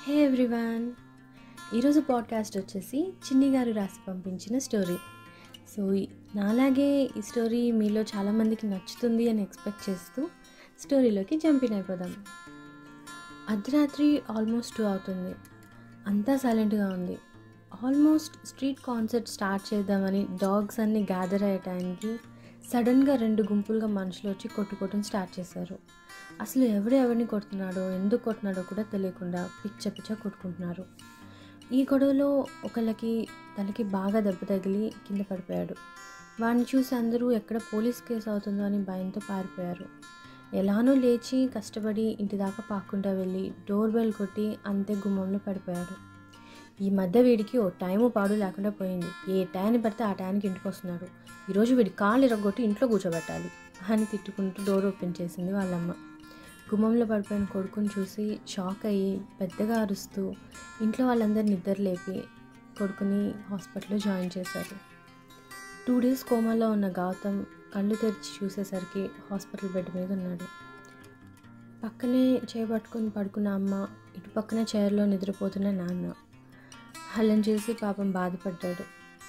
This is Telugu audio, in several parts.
హే ఎవ్రీవన్ ఈరోజు పాడ్కాస్ట్ వచ్చేసి చిన్ని గారు రాసి పంపించిన స్టోరీ సో ఈ- నాలాగే ఈ స్టోరీ మీలో చాలామందికి నచ్చుతుంది అని ఎక్స్పెక్ట్ చేస్తూ స్టోరీలోకి జంపిన్ అయిపోదాం అర్ధరాత్రి ఆల్మోస్ట్ టూ అవుతుంది అంతా సైలెంట్గా ఉంది ఆల్మోస్ట్ స్ట్రీట్ కాన్సర్ట్ స్టార్ట్ చేద్దామని డాగ్స్ అన్ని గ్యాదర్ అయ్యే టైంకి సడన్గా రెండు గుంపులుగా మనుషులు వచ్చి కొట్టుకోవడం స్టార్ట్ చేశారు అసలు ఎవడు ఎవరిని కొడుతున్నాడో ఎందుకు కొడుతున్నాడో కూడా తెలియకుండా పిచ్చ పిచ్చ కొట్టుకుంటున్నారు ఈ గొడవలో ఒకళ్ళకి తలకి బాగా దెబ్బ తగిలి కింద పడిపోయాడు వాడిని చూసి అందరూ ఎక్కడ పోలీస్ కేసు అవుతుందో అని భయంతో పారిపోయారు ఎలానో లేచి కష్టపడి ఇంటి దాకా పాక్కుంటా వెళ్ళి డోర్ బెల్ కొట్టి అంతే గుమ్మంలో పడిపోయాడు ఈ మధ్య వీడికి ఓ టైము పాడు లేకుండా పోయింది ఏ టైంని పడితే ఆ టైంకి ఇంటికి వస్తున్నాడు ఈరోజు వీడి కాళ్ళు ఇరగొట్టి ఇంట్లో కూర్చోబెట్టాలి అని తిట్టుకుంటూ డోర్ ఓపెన్ చేసింది వాళ్ళమ్మ గుమ్మంలో పడిపోయిన కొడుకుని చూసి షాక్ అయ్యి పెద్దగా అరుస్తూ ఇంట్లో వాళ్ళందరూ నిద్ర లేపి కొడుకుని హాస్పిటల్లో జాయిన్ చేశారు టూ డేస్ కోమాలో ఉన్న గౌతమ్ కళ్ళు తెరిచి చూసేసరికి హాస్పిటల్ బెడ్ మీద ఉన్నాడు పక్కనే చేపట్టుకొని పడుకున్న అమ్మ ఇటు పక్కన చైర్లో నిద్రపోతున్న నాన్న వాళ్ళని చూసి పాపం బాధపడ్డాడు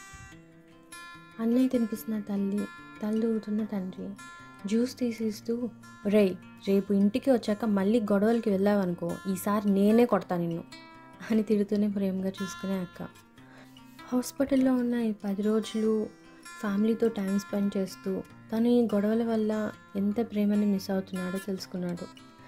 అన్నయ్య తినిపిస్తున్న తల్లి తల్లి ఊతున్న తండ్రి జ్యూస్ తీసిస్తూ రేయ్ రేపు ఇంటికి వచ్చాక మళ్ళీ గొడవలకి వెళ్ళావనుకో ఈసారి నేనే కొడతా నిన్ను అని తిడుతూనే ప్రేమగా చూసుకునే అక్క హాస్పిటల్లో ఉన్న ఈ పది రోజులు ఫ్యామిలీతో టైం స్పెండ్ చేస్తూ తను ఈ గొడవల వల్ల ఎంత ప్రేమని మిస్ అవుతున్నాడో తెలుసుకున్నాడు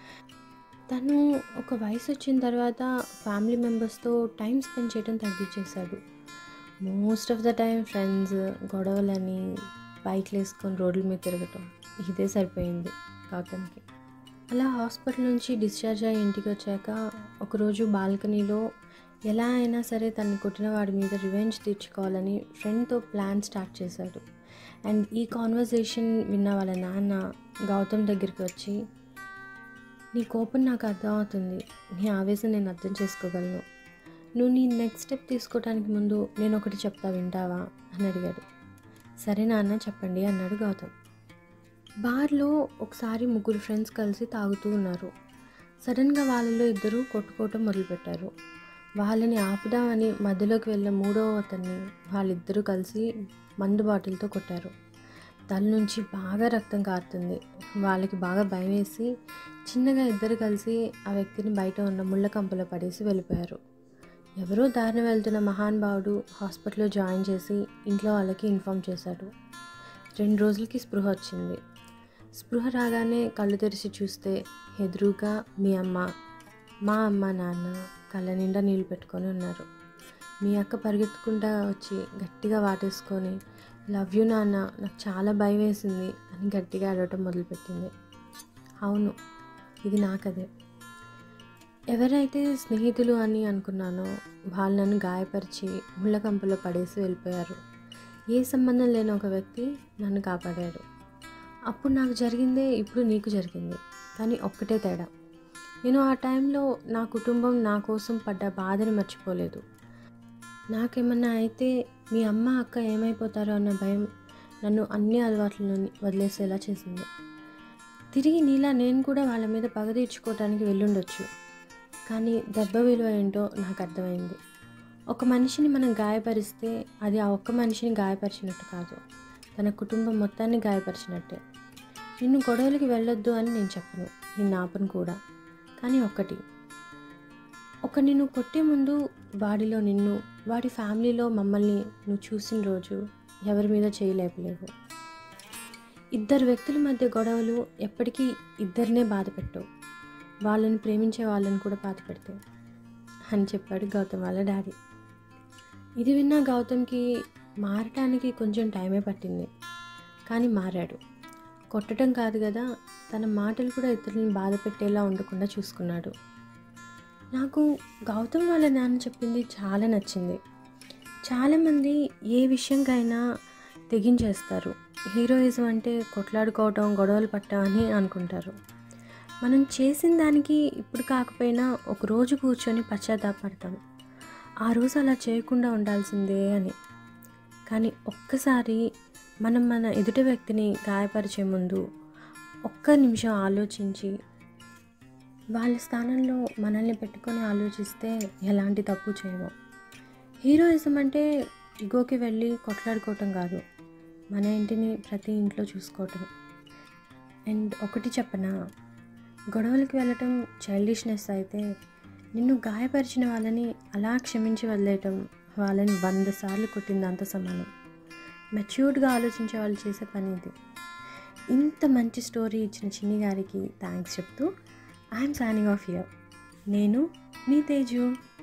తను ఒక వయసు వచ్చిన తర్వాత ఫ్యామిలీ మెంబర్స్తో టైం స్పెండ్ చేయడం తగ్గించేశాడు most of the time friends గొడవలని బైక్లు వేసుకొని రోడ్ల మీద తిరగటం ఇదే సరిపోయింది గౌతమ్కి అలా హాస్పిటల్ నుంచి డిశ్చార్జ్ అయ్యి ఇంటికి వచ్చాక ఒకరోజు బాల్కనీలో ఎలా అయినా సరే తన్ని కొట్టిన వాడి మీద రివెంజ్ తీర్చుకోవాలని ఫ్రెండ్తో ప్లాన్ స్టార్ట్ చేశాడు అండ్ ఈ కాన్వర్జేషన్ విన్న వాళ్ళ నాన్న గౌతమ్ దగ్గరికి వచ్చి నీ కోపం నాకు అర్థమవుతుంది నీ ఆవేశం నేను అర్థం చేసుకోగలను నువ్వు నీ నెక్స్ట్ స్టెప్ తీసుకోవడానికి ముందు నేను ఒకటి చెప్తా వింటావా అని అడిగాడు సరే నాన్న చెప్పండి అన్నాడు గౌతమ్ బార్లో ఒకసారి ముగ్గురు ఫ్రెండ్స్ కలిసి తాగుతూ ఉన్నారు సడన్గా వాళ్ళలో ఇద్దరు కొట్టుకోవటం మొదలుపెట్టారు వాళ్ళని ఆపుదామని మధ్యలోకి వెళ్ళిన మూడో అతన్ని వాళ్ళిద్దరూ కలిసి మందు బాటిల్తో కొట్టారు తల నుంచి బాగా రక్తం కారుతుంది వాళ్ళకి బాగా భయం వేసి చిన్నగా ఇద్దరు కలిసి ఆ వ్యక్తిని బయట ఉన్న ముళ్ళ కంపలో పడేసి వెళ్ళిపోయారు ఎవరో దారిన వెళ్తున్న మహానుభావుడు హాస్పిటల్లో జాయిన్ చేసి ఇంట్లో వాళ్ళకి ఇన్ఫామ్ చేశాడు రెండు రోజులకి స్పృహ వచ్చింది స్పృహ రాగానే కళ్ళు తెరిచి చూస్తే ఎదురుగా మీ అమ్మ మా అమ్మ నాన్న కళ్ళ నిండా నీళ్ళు పెట్టుకొని ఉన్నారు మీ అక్క పరిగెత్తుకుంటా వచ్చి గట్టిగా వాటేసుకొని లవ్ యూ నాన్న నాకు చాలా భయం వేసింది అని గట్టిగా అడవటం మొదలుపెట్టింది అవును ఇది నాకదే ఎవరైతే స్నేహితులు అని అనుకున్నానో వాళ్ళు నన్ను గాయపరిచి ముళ్ళకంపలో పడేసి వెళ్ళిపోయారు ఏ సంబంధం లేని ఒక వ్యక్తి నన్ను కాపాడాడు అప్పుడు నాకు జరిగిందే ఇప్పుడు నీకు జరిగింది కానీ ఒక్కటే తేడా నేను ఆ టైంలో నా కుటుంబం నా కోసం పడ్డ బాధని మర్చిపోలేదు నాకేమన్నా అయితే మీ అమ్మ అక్క ఏమైపోతారో అన్న భయం నన్ను అన్ని అలవాట్లను వదిలేసేలా చేసింది తిరిగి నీలా నేను కూడా వాళ్ళ మీద పగ తీర్చుకోవడానికి వెళ్ళుండొచ్చు కానీ దెబ్బ విలువ ఏంటో నాకు అర్థమైంది ఒక మనిషిని మనం గాయపరిస్తే అది ఆ ఒక్క మనిషిని గాయపరిచినట్టు కాదు తన కుటుంబం మొత్తాన్ని గాయపరిచినట్టే నిన్ను గొడవలకి వెళ్ళొద్దు అని నేను చెప్పను నిన్ను ఆపను కూడా కానీ ఒక్కటి ఒక నిన్ను కొట్టే ముందు వాడిలో నిన్ను వాడి ఫ్యామిలీలో మమ్మల్ని నువ్వు చూసిన రోజు ఎవరి మీద చేయలేపలేవు ఇద్దరు వ్యక్తుల మధ్య గొడవలు ఎప్పటికీ ఇద్దరినే బాధ పెట్టవు వాళ్ళని ప్రేమించే వాళ్ళని కూడా బాధ పెడతాయి అని చెప్పాడు గౌతమ్ వాళ్ళ డాడీ ఇది విన్న గౌతమ్కి మారటానికి కొంచెం టైమే పట్టింది కానీ మారాడు కొట్టడం కాదు కదా తన మాటలు కూడా ఇతరులను బాధ పెట్టేలా ఉండకుండా చూసుకున్నాడు నాకు గౌతమ్ వాళ్ళ నాన్న చెప్పింది చాలా నచ్చింది చాలామంది ఏ విషయంకైనా తెగించేస్తారు హీరోయిజం అంటే కొట్లాడుకోవటం గొడవలు పట్టడం అని అనుకుంటారు మనం చేసిన దానికి ఇప్పుడు కాకపోయినా ఒక రోజు కూర్చొని పశ్చాత్తాపడతాం ఆ రోజు అలా చేయకుండా ఉండాల్సిందే అని కానీ ఒక్కసారి మనం మన ఎదుటి వ్యక్తిని గాయపరిచే ముందు ఒక్క నిమిషం ఆలోచించి వాళ్ళ స్థానంలో మనల్ని పెట్టుకొని ఆలోచిస్తే ఎలాంటి తప్పు చేయము హీరోయిజం అంటే ఇగోకి వెళ్ళి కొట్లాడుకోవటం కాదు మన ఇంటిని ప్రతి ఇంట్లో చూసుకోవటం అండ్ ఒకటి చెప్పనా గొడవలకి వెళ్ళటం చైల్డిష్నెస్ అయితే నిన్ను గాయపరిచిన వాళ్ళని అలా క్షమించి వదిలేయటం వాళ్ళని వంద సార్లు కొట్టిందంత సమానం మెచ్యూర్డ్గా ఆలోచించే వాళ్ళు చేసే పని ఇది ఇంత మంచి స్టోరీ ఇచ్చిన చిన్ని గారికి థ్యాంక్స్ చెప్తూ ఐఎమ్ సైనింగ్ ఆఫ్ ఇయర్ నేను మీ తేజు